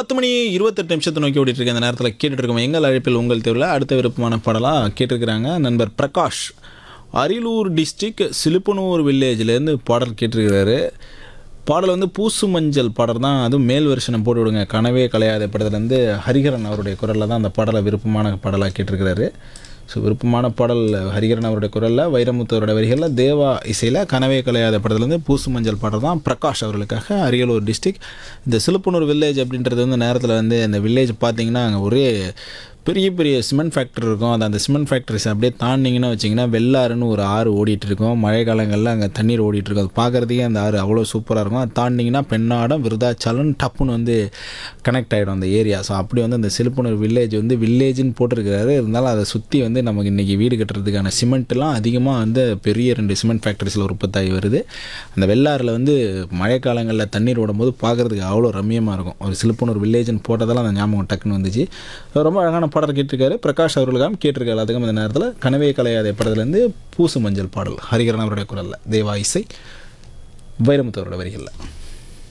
பத்து மணி இருபத்தெட்டு நிமிஷத்தை நோக்கி ஓடிட்டு இருக்க இந்த நேரத்தில் கேட்டுட்டு இருக்கோம் எங்கள் அழைப்பில் உங்கள் தேர்வில் அடுத்த விருப்பமான பாடலாக கேட்டிருக்கிறாங்க நண்பர் பிரகாஷ் அரியலூர் டிஸ்ட்ரிக் சிலுப்பனூர் வில்லேஜ்லேருந்து பாடல் கேட்டிருக்கிறாரு பாடல் வந்து பூசு மஞ்சள் பாடல் தான் அதுவும் மேல் வெர்ஷனை போட்டு விடுங்க கனவே கலையாத படத்துலேருந்து ஹரிஹரன் அவருடைய குரலில் தான் அந்த பாடலை விருப்பமான பாடலாக கேட்டிருக்கிறாரு ஸோ விருப்பமான பாடல் ஹரிஹரன் அவருடைய குரலில் வைரமுத்தவரோட வரிகளில் தேவா இசையில் கனவே கலையாத படத்துலேருந்து பூசு மஞ்சள் பாடல் தான் பிரகாஷ் அவர்களுக்காக அரியலூர் டிஸ்ட்ரிக் இந்த சிலுப்பனூர் வில்லேஜ் அப்படின்றது வந்து நேரத்தில் வந்து இந்த வில்லேஜ் பார்த்தீங்கன்னா அங்கே ஒரே பெரிய பெரிய சிமெண்ட் ஃபேக்ட்ரி இருக்கும் அது அந்த சிமெண்ட் ஃபேக்ட்ரிஸ் அப்படியே தாண்டிங்கன்னா வச்சிங்கன்னா வெள்ளாறுன்னு ஒரு ஆறு ஓடிட்டு இருக்கும் மழை காலங்களில் அங்கே தண்ணீர் ஓடிட்டு இருக்கும் அது பார்க்குறதுக்கே அந்த ஆறு அவ்வளோ சூப்பராக இருக்கும் அது தாண்டிங்கன்னா பெண்ணாடம் விருதாச்சலம் டப்புன்னு வந்து கனெக்ட் ஆகிடும் அந்த ஏரியா ஸோ அப்படி வந்து அந்த சிலுப்புணர் வில்லேஜ் வந்து வில்லேஜ்னு போட்டிருக்கிறாரு இருந்தாலும் அதை சுற்றி வந்து நமக்கு இன்றைக்கி வீடு கட்டுறதுக்கான சிமெண்ட்லாம் அதிகமாக வந்து பெரிய ரெண்டு சிமெண்ட் ஃபேக்ட்ரிஸில் உற்பத்தாகி வருது அந்த வெள்ளாறில் வந்து மழைக்காலங்களில் தண்ணீர் ஓடும்போது பார்க்குறதுக்கு அவ்வளோ ரம்மியமாக இருக்கும் ஒரு சிலுப்புணர் வில்லேஜ்னு போட்டதெல்லாம் அந்த ஞாபகம் டக்குன்னு வந்துச்சு ரொம்ப அழகான பாடல் கேட்டிருக்காரு பிரகாஷ் அவர்களுக்காக கேட்டிருக்காரு அதுக்கும் இந்த நேரத்தில் கனவே கலையாத படத்துலேருந்து பூசு மஞ்சள் பாடல் ஹரிகரன் அவருடைய குரலில் தேவா இசை வைரமுத்து அவரோட வரிகளில்